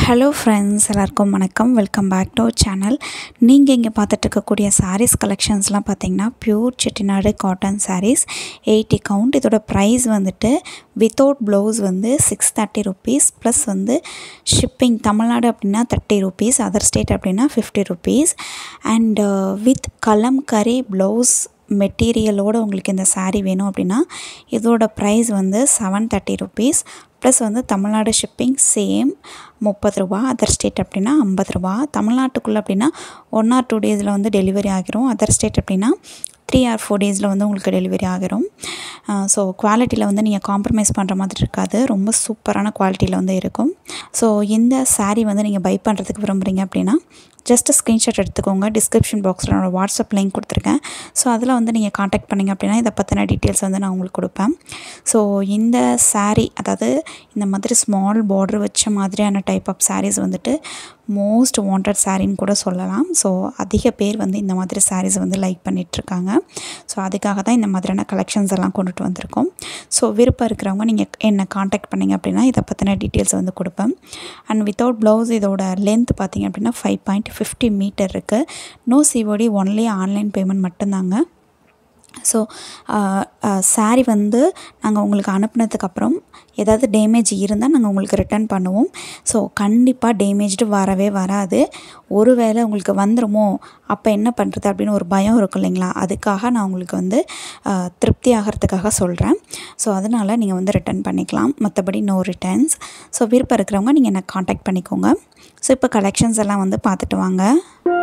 hello friends எல்லாருக்கும் வணக்கம் welcome back to channel நீங்கள் இங்கே பார்த்துட்டு இருக்கக்கூடிய சாரீஸ் கலெக்ஷன்ஸ்லாம் பார்த்தீங்கன்னா pure Chettinad cotton sarees eighty count இதோட ப்ரைஸ் வந்துட்டு வித்தவுட் ப்ளவுஸ் வந்து சிக்ஸ் தேர்ட்டி ருபீஸ் ப்ளஸ் வந்து ஷிப்பிங் தமிழ்நாடு அப்படின்னா தேர்ட்டி ருபீஸ் அதர் ஸ்டேட் அப்படின்னா fifty rupees and with Kalamkari blouse மெட்டீரியலோடு உங்களுக்கு இந்த saree வேணும் அப்படின்னா இதோட ப்ரைஸ் வந்து செவன் தேர்ட்டி ருபீஸ் ப்ளஸ் வந்து தமிழ்நாடு ஷிப்பிங் சேம் முப்பது ரூபா அதர் ஸ்டேட் அப்படின்னா ஐம்பது ரூபா தமிழ்நாட்டுக்குள்ளே அப்படின்னா ஒன் ஆர் டூ டேஸில் வந்து டெலிவரி ஆகிரும் அதர் ஸ்டேட் அப்படின்னா த்ரீ ஆர் ஃபோர் டேஸில் வந்து உங்களுக்கு டெலிவரி ஆகிரும் ஸோ குவாலிட்டியில் வந்து நீங்கள் காம்ப்ரமைஸ் பண்ணுற மாதிரி இருக்காது ரொம்ப சூப்பரான குவாலிட்டியில் வந்து இருக்கும் ஸோ இந்த saree வந்து நீங்கள் பை பண்ணுறதுக்கு விரும்புகிறீங்க அப்படின்னா ஜஸ்ட் ஸ்க்ரீன்ஷாட் எடுத்துக்கோங்க டிஸ்கிரிப்ஷன் பாக்ஸில் என்னோடய வாட்ஸ்அப் லிங்க் கொடுத்துருக்கேன் ஸோ அதில் வந்து நீங்கள் காண்டாக்ட் பண்ணிங்க அப்படின்னா இதை பற்றின டீட்டெயில்ஸ் வந்து நான் உங்களுக்கு கொடுப்பேன் ஸோ இந்த saree அதாவது இந்த மாதிரி ஸ்மால் பார்டர் வச்ச மாதிரியான டைப் ஆஃப் sarees வந்துட்டு மோஸ்ட் வாண்டட் சாரின்னு கூட சொல்லலாம் ஸோ அதிக பேர் வந்து இந்த மாதிரி sarees வந்து லைக் பண்ணிகிட்ருக்காங்க ஸோ அதுக்காக தான் இந்த மாதிரியான கலெக்ஷன்ஸ் எல்லாம் கொண்டுட்டு வந்திருக்கோம் ஸோ விருப்பம் இருக்கிறவங்க நீங்கள் என்னை காண்டாக்ட் பண்ணிங்க அப்படின்னா இதை பற்றின டீட்டெயில்ஸ் வந்து கொடுப்பேன் அண்ட் வித்தவுட் ப்ளவுஸ் இதோட லென்த் பார்த்தீங்க அப்படின்னா ஃபைவ் பாயிண்ட் ஃபிஃப்டி மீட்டர் இருக்குது no COD only online payment மட்டும்தாங்க ஸோ சாரீ வந்து நாங்கள் உங்களுக்கு அனுப்புனதுக்கப்புறம் ஏதாவது டேமேஜ் இருந்தால் நாங்கள் உங்களுக்கு ரிட்டர்ன் பண்ணுவோம் ஸோ கண்டிப்பாக டேமேஜ்டு வரவே வராது ஒருவேளை உங்களுக்கு வந்துருமோ அப்போ என்ன பண்ணுறது அப்படின்னு ஒரு பயம் இருக்கும் இல்லைங்களா அதுக்காக நான் உங்களுக்கு வந்து ஆஹ், திருப்தி ஆகிறதுக்காக சொல்கிறேன் ஸோ அதனால் நீங்கள் வந்து ரிட்டர்ன் பண்ணிக்கலாம் மற்றபடி நோ ரிட்டர்ன்ஸ் ஸோ விருப்பம் இருக்கிறவங்க நீங்கள் என்னை காண்டாக்ட் பண்ணிக்கோங்க ஸோ இப்போ கலெக்ஷன்ஸ் எல்லாம் வந்து பார்த்துட்டு வாங்க